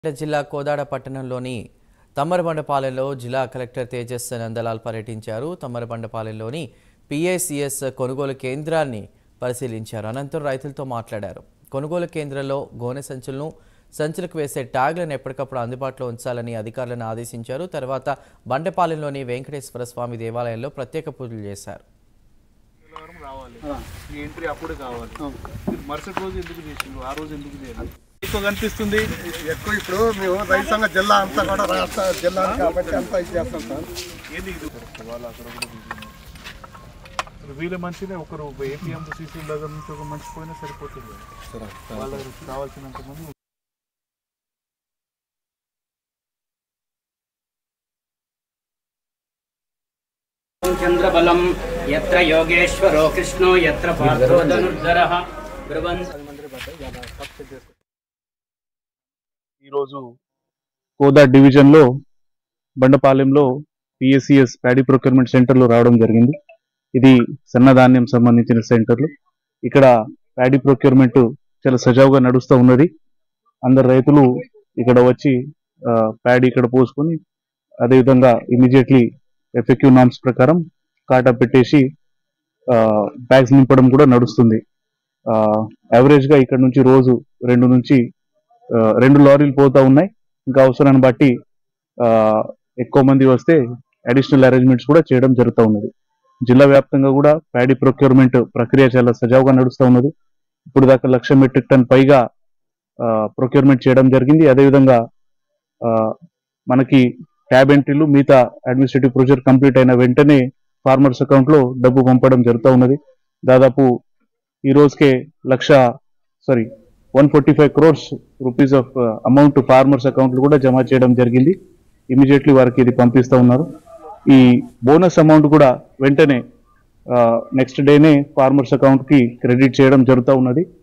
సిద్దిపేట జిల్లా కోదాడ పట్టణంలోని తమ్మరబండపాలెంలో జిల్లా కలెక్టర్ తేజస్ నందలాల్ పర్యటించారు తమ్మరబండపాలెంలోని పిఏసిఎస్ కొనుగోలు కేంద్రాన్ని పరిశీలించారు అనంతరం రైతులతో మాట్లాడారు కొనుగోలు కేంద్రంలో గోనె సంచులను సంచులకు వేసే ట్యాగ్లను ఎప్పటికప్పుడు అందుబాటులో ఉంచాలని అధికారులను ఆదేశించారు తర్వాత బండపాలెంలోని వెంకటేశ్వర స్వామి దేవాలయంలో ప్రత్యేక పూజలు చేశారు మంగళవారం రావాలి ఈ ఎంట్రీ అప్పుడు కావాలి మీరు మరుసటి రోజు ఎందుకు చేసిండ్రు ఆ రోజు ఎందుకు చేయలేదు ఎక్కువ కనిపిస్తుంది ఎక్కువ ఇప్పుడు మేము రైతు సంఘ జిల్లా అంతా కూడా రాష్ట్ర జిల్లా కాబట్టి అంతా ఇది చేస్తాం సార్ ఏంది ఇది వాళ్ళు అక్కడ కూడా తీసుకున్నారు. ఇప్పుడు వీళ్ళ మంచినే ఒకరు ఏపీఎం సీసీ దగ్గర నుంచి ఒక మంచి పోయినా సరిపోతుంది వాళ్ళ కావాల్సినంత మంది చంద్రబలం ఎత్ర యోగేశ్వరో కృష్ణో ఎత్ర పార్థో ధనుర్ధరః బ్రువన్ ఈరోజు కోదా డివిజన్లో బండపాలెంలో పిఎస్సిఎస్ ప్యాడీ ప్రొక్యూర్మెంట్ సెంటర్లో రావడం జరిగింది ఇది సన్నధాన్యం సంబంధించిన సెంటర్లు ఇక్కడ ప్యాడీ ప్రొక్యూర్మెంట్ చాలా సజావుగా నడుస్తూ ఉన్నది అందరు రైతులు ఇక్కడ వచ్చి ఆ, ప్యాడీ ఇక్కడ పోసుకొని అదేవిధంగా ఇమీడియట్లీ ఎఫెక్టివ్ నామ్స్ ప్రకారం కాటా పెట్టేసి బ్యాగ్స్ నింపడం కూడా నడుస్తుంది యావరేజ్ గా ఇక్కడ నుంచి రోజు రెండు నుంచి ఆ, రెండు లారీలు పోతా ఉన్నాయి ఇంకా అవసరాన్ని బట్టి ఆ, ఎక్కువ మంది వస్తే అడిషనల్ అరేంజ్మెంట్స్ కూడా చేయడం జరుగుతూ ఉన్నది జిల్లా వ్యాప్తంగా కూడా ప్యాడీ ప్రొక్యూర్మెంట్ ప్రక్రియ చాలా సజావుగా నడుస్తూ ఉన్నది ఇప్పుడు దాకా లక్ష మెట్రిక్ టన్ పైగా ప్రొక్యూర్మెంట్ చేయడం జరిగింది అదేవిధంగా ఆ, మనకి ట్యాబ్ ఎంట్రీలు మిగతా అడ్మినిస్ట్రేటివ్ ప్రొసీజర్ కంప్లీట్ అయిన వెంటనే ఫార్మర్స్ అకౌంట్ లో డబ్బు పంపడం జరుగుతూ ఉన్నది దాదాపు ఈ రోజుకే lakh sorry one forty five crores rupees of amount farmers అకౌంట్లు కూడా జమ చేయడం జరిగింది ఇమీడియట్లీ వారికి ఇది పంపిస్తూ ఉన్నారు ఈ బోనస్ అమౌంట్ కూడా వెంటనే నెక్స్ట్ డేనే ఫార్మర్స్ అకౌంట్ కి క్రెడిట్ చేయడం జరుగుతూ ఉన్నది